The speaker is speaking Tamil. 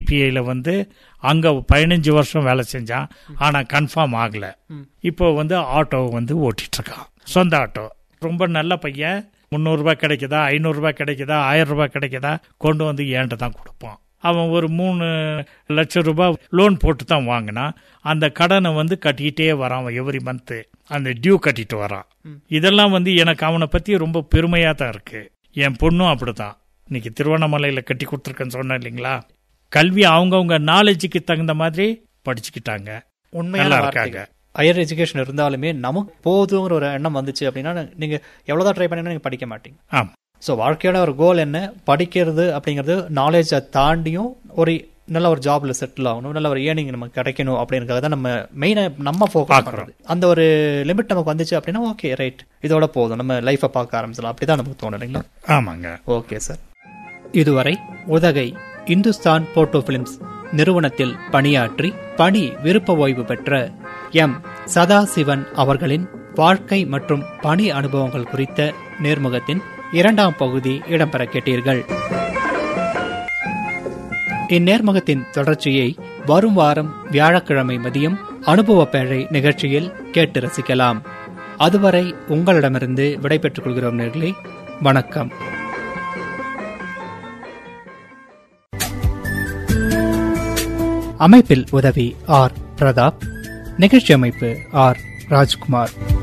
பிஐல வந்து அங்க பதினஞ்சு வருஷம் வேலை செஞ்சான் ஆனா கன்ஃபார்ம் ஆகல இப்போ வந்து ஆட்டோ வந்து ஓட்டிட்டு இருக்கான் சொந்த ஆட்டோ ரொம்ப நல்ல பையன் முந்நூறு ரூபாய் கிடைக்குதா ஐநூறு ரூபாய் கிடைக்குதா ஆயிரம் ரூபாய் கிடைக்குதா கொண்டு வந்து ஏன்ட்ட தான் கொடுப்பான் அவன் ஒரு மூணு லட்சம் ரூபாய் லோன் போட்டு தான் வாங்கினான் அந்த கடனை வந்து கட்டிக்கிட்டே வரான் எவ்ரி மந்த்து அந்த டியூ கட்டிட்டு வரான் இதெல்லாம் வந்து எனக்கு அவனை பத்தி ரொம்ப பெருமையா தான் இருக்கு என் பொண்ணும் அப்படிதான் இன்னைக்கு திருவண்ணாமலையில கட்டி கொடுத்துருக்கேன்னு சொன்னேன் இல்லைங்களா கல்வி அவங்கவுங்க நாலேஜுக்கு தகுந்த மாதிரி படிச்சுக்கிட்டாங்க உண்மையான நல்லா வார்த்தைகள். இருக்காங்க. ஹையர் எஜுகேஷன் இருந்தாலுமே நமக்கு போதுங்கிற ஒரு எண்ணம் வந்துச்சு அப்படின்னா நீங்க எவ்வளவுதான் ட்ரை பண்ணினா நீங்க படிக்க மாட்டீங்க ஆம் ஸோ வாழ்க்கையோட ஒரு கோல் என்ன படிக்கிறது அப்படிங்கிறது நாலேஜை தாண்டியும் ஒரு நல்ல ஒரு ஜாப்ல செட்டில் ஆகணும் நல்ல ஒரு ஏர்னிங் நமக்கு கிடைக்கணும் அப்படிங்கிறத தான் நம்ம மெயினாக நம்ம ஃபோக்கஸ் பார்க்கறோம். பண்ணுறது அந்த ஒரு லிமிட் நமக்கு வந்துச்சு அப்படின்னா ஓகே ரைட் இதோட போதும் நம்ம லைஃப்பை பார்க்க ஆரம்பிச்சலாம் அப்படிதான் நமக்கு தோணும் இல்லைங்களா ஆமாங்க ஓகே சார் இதுவரை உதகை இந்துஸ்தான் போட்டோ பிலிம்ஸ் நிறுவனத்தில் பணியாற்றி பணி விருப்ப ஓய்வு பெற்ற எம் சதாசிவன் அவர்களின் வாழ்க்கை மற்றும் பணி அனுபவங்கள் குறித்த நேர்முகத்தின் இரண்டாம் பகுதி இடம்பெற கேட்டீர்கள் இந்நேர்முகத்தின் தொடர்ச்சியை வரும் வாரம் வியாழக்கிழமை மதியம் அனுபவ பேழை நிகழ்ச்சியில் கேட்டு ரசிக்கலாம் அதுவரை உங்களிடமிருந்து விடைபெற்றுக் கொள்கிறோம் நேர்களே வணக்கம் அமைப்பில் உதவி ஆர் பிரதாப் நிகழ்ச்சி அமைப்பு ஆர் ராஜ்குமார்